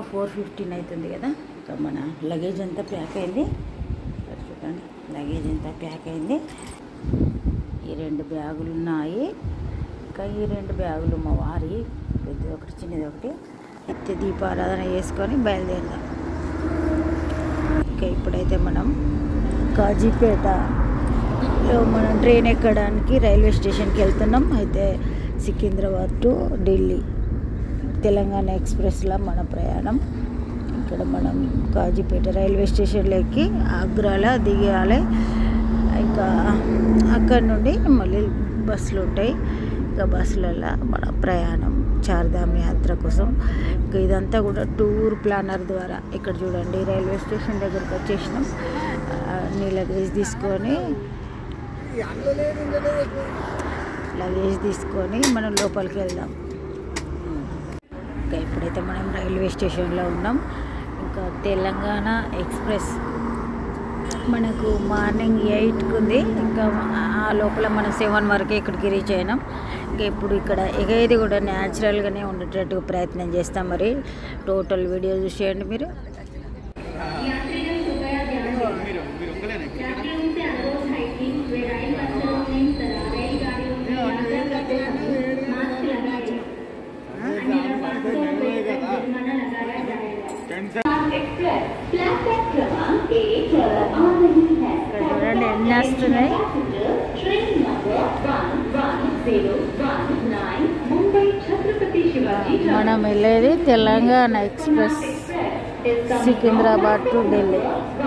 Four fifteen అవుతుంది కదా ఇంకా మన లగేజ్ అంతా ప్యాక్ అయింది ఇక్కడ చూడండి లగేజ్ అంతా ప్యాక్ అయింది ఈ రెండు బ్యాగులు ఉన్నాయి ఇంకా ఈ రెండు బ్యాగులు మా వారి పెద్దది ఒకటి చిన్నది ఒకటి నిత్య దీపారాధన చేసుకొని బయలుదేరదాం ఇంకా ఇప్పుడైతే మనం కాజీపేట లో మనం ట్రైన్ ఎక్కడానికి రైల్వే స్టేషన్కి వెళ్తున్నాం అయితే సికింద్రాబాద్ టు ఢిల్లీ తెలంగాణ ఎక్స్ప్రెస్లో మన ప్రయాణం ఇక్కడ మనం కాజీపేట రైల్వే స్టేషన్లో ఎక్కి ఆగ్రాలో దిగాలి ఇంకా అక్కడ నుండి మళ్ళీ బస్సులు ఉంటాయి ఇంకా బస్సులలో మన ప్రయాణం చార్ధామ్ యాత్ర కోసం ఇంకా ఇదంతా కూడా టూర్ ప్లానర్ ద్వారా ఇక్కడ చూడండి రైల్వే స్టేషన్ దగ్గరికి వచ్చేసినాం అన్ని లగేజ్ తీసుకొని లగేజ్ తీసుకొని మనం లోపలికి వెళ్దాం ఇంకా ఇప్పుడైతే మనం రైల్వే స్టేషన్లో ఉన్నాం ఇంకా తెలంగాణ ఎక్స్ప్రెస్ మనకు మార్నింగ్ ఎయిట్కి ఉంది ఇంకా ఆ లోపల మనం సెవెన్ వరకే ఇక్కడికి రీచ్ అయినాం ఇంకా ఇప్పుడు ఇక్కడ ఎగేది కూడా న్యాచురల్గానే ఉండేటట్టుగా ప్రయత్నం చేస్తాం మరి టోటల్ వీడియో చూసేయండి మీరు ఇక్కడ చూడండి ఎన్ని వస్తున్నాయి మనం వెళ్ళేది తెలంగాణ ఎక్స్ప్రెస్ సికింద్రాబాద్ టు ఢిల్లీ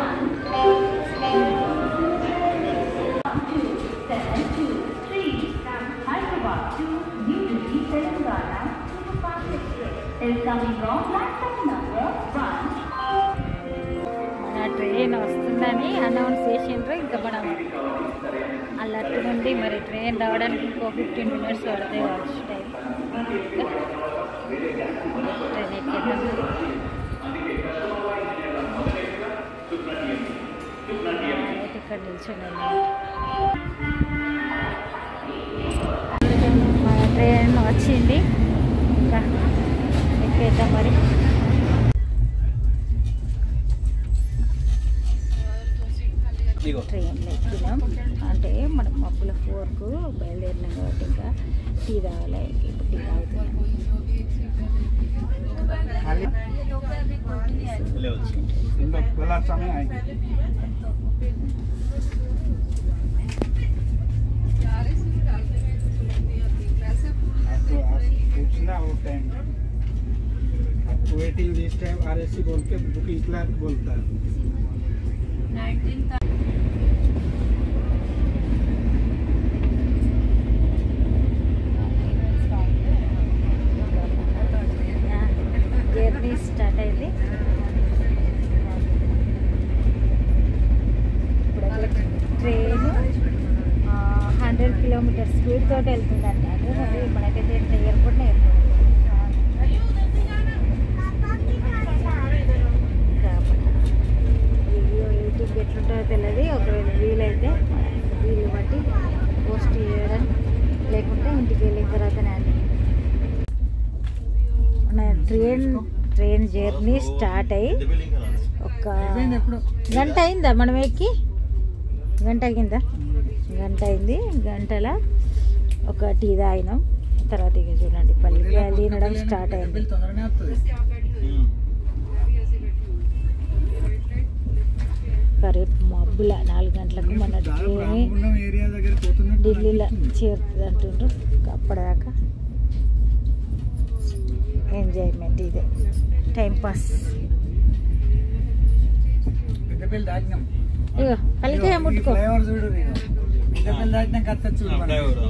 మన ట్రైన్ వస్తుందని అనౌన్స్ చేసిండ్రు ఇంకా మనం అల్లట్టు నుండి మరి ట్రైన్ రావడానికి ఇంకో ఫిఫ్టీన్ మినిట్స్ పడతాయి కావచ్చు టైం ట్రైన్ ఎక్కేద్దాం అయితే ఇక్కడ నిల్చొని మన ట్రైన్ వచ్చింది ఇంకా ఎక్కేద్దాం మరి ట్రైన్లో ఎక్కినాం అంటే మనం మబ్బుల ఫోర్కు బయలుదేరినాం కాబట్టి ఇంకా టీ తాగాలి ఇప్పుడు టీ తాగుతున్నాం समय आएंगे आपको आप पूछना वो टाइम आपको वेटिंग दिस टाइम आरएससी बोल के बुकिंग क्लर्क बोलता है జర్నీ స్టార్ట్ అయింది ఇప్పుడు ట్రైన్ హండ్రెడ్ కిలోమీటర్ స్పీడ్ తోటి వెళ్తుంది అన్నారు మరి మనకైతే ఎయిర్పోర్ట్నే వీడియో యూట్యూబ్ ఎట్లుంటుందో తెలియదు ఒకవేళ వీలైతే వీలు బట్టి పోస్ట్ చేయడం లేకుంటే ఇంటికి వెళ్ళిన తర్వాతనే అండి మన ట్రైన్ ట్రైన్ జర్నీ స్టార్ట్ అయ్యి ఒక గంట అయిందా మనం ఎక్కి గంట అయిందా గంట అయింది గంటల ఒక టీ తాగినాం తర్వాత ఇక చూడండి పల్లికాయలు తినడం స్టార్ట్ అయింది తొందరనే వస్తుంది ఇంకా రేపు మబ్బుల నాలుగు గంటలకు మన ట్రైన్ రామగుండం ఏరియా దగ్గర పోతున్నట్టు ఢిల్లీలో అనిపిస్తుంది. చేరుతుంది అంటుండ్రు ఇంకా అప్పటిదాకా ఎంజాయ్మెంట్ ఇదే టైం పాస్ పెద్దపల్లి దాటినాం ఇగో పల్లికాయ ముట్టుకో ఫ్లైఓవర్ చూడు ఇగో. పెద్దపల్లి దాటినాక అత్త చూడు మనకి.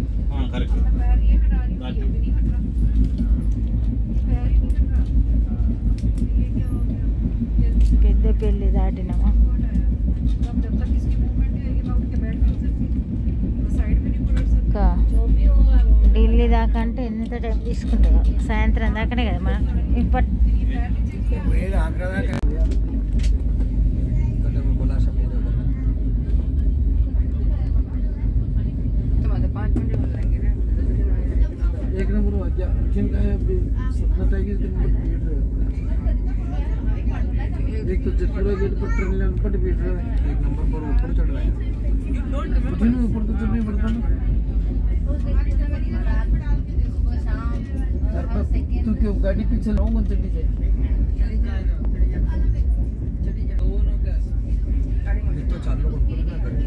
పెద్ద పెళ్ళి దాటినామా ఇంకా ఢిల్లీ దాకా అంటే ఎంత టైం తీసుకుంటుందో సాయంత్రం దాకానే కదా మనం ఇప్పటి వేరే ఆగ్రా దాకా एक नंबर वाक्य जिनका है सपना था कि दिन भर भीड़ रहे एक तो पूरे गेट पर ट्रेन लाइन पर बैठ रहा है एक नंबर पर ऊपर चढ़ रहा है मुझे ना ऊपर तो चढ़ना ही पड़ता ना यार पर तू क्यों गाड़ी पीछे लाऊंगा चली जाए ये तो चालू कर पड़े ना गाड़ी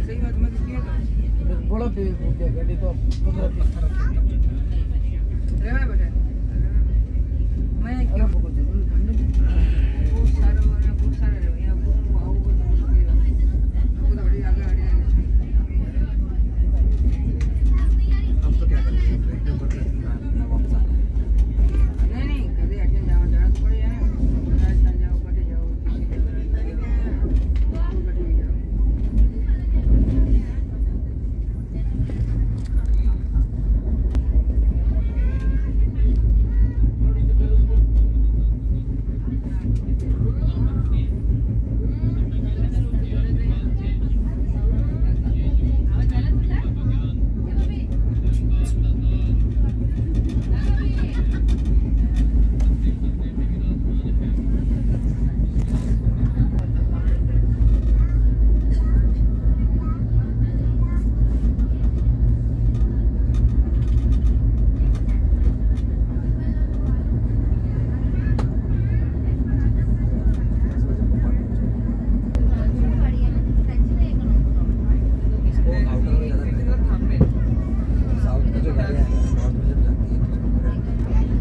बड़ा पेड़ हो गया गाड़ी तो पकड़ पत्थर अरे पकड़ जरूर हम तो क्या करेंगे ट्रेन के ऊपर ट्रेन में वापस आना इसको आउटर में ज़्यादा नहीं साउथ में जो गाड़ियाँ हैं नॉर्थ में जब जाती है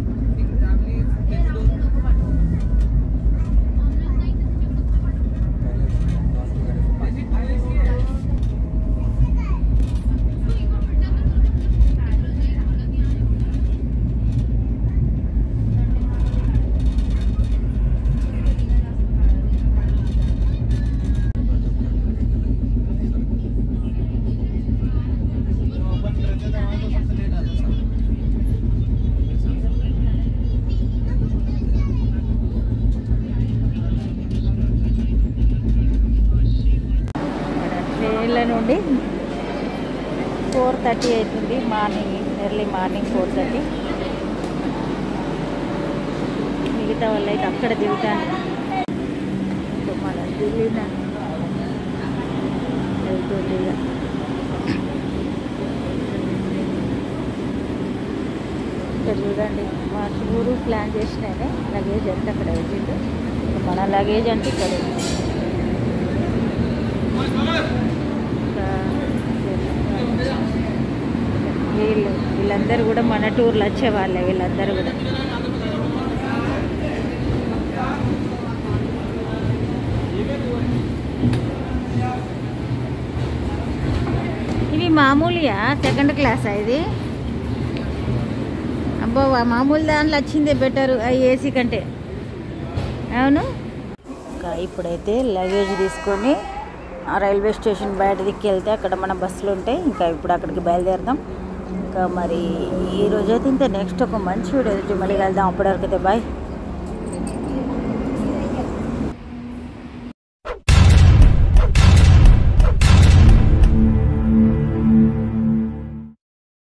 पहले नॉर्थ की गाड़ी को पास ట్రైన్ల నుండి ఫోర్ థర్టీ అవుతుంది morning early morning four thirty మిగతా వాళ్ళు అయితే అక్కడ దిగుతాను ఇంకా మనం దిగిన వెళ్తుంది ఇక ఇక్కడ చూడండి మా టూరు ప్లాన్ చేసినానే లగేజ్ అంతా అక్కడ పెట్టిండు మన లగేజ్ అంటే ఇక్కడ ఉంది. ఇంకా వీళ్ళు వీళ్ళందరూ కూడా మన టూర్లో వచ్చేవాళ్ళే వీళ్ళందరూ కూడా ఇవి మామూలుగా సెకండ్ క్లాసా ఇది అబ్బో ఆ మామూలు దాంట్లో వచ్చిందే బెటర్ ఆ ఏసీ కంటే అవును ఇంకా ఇప్పుడైతే లగేజ్ తీసుకొని ఆ రైల్వే స్టేషన్ బయట దిక్కి వెళ్తే అక్కడ మన బస్సులు ఉంటాయి ఇంకా ఇప్పుడు అక్కడికి బయలుదేరదాం ఇంకా మరి ఈ రోజైతే ఇంత నెక్స్ట్ ఒక మంచి వీడియో మళ్ళీ కలుద్దాం అప్పటివరకు అయితే బాయ్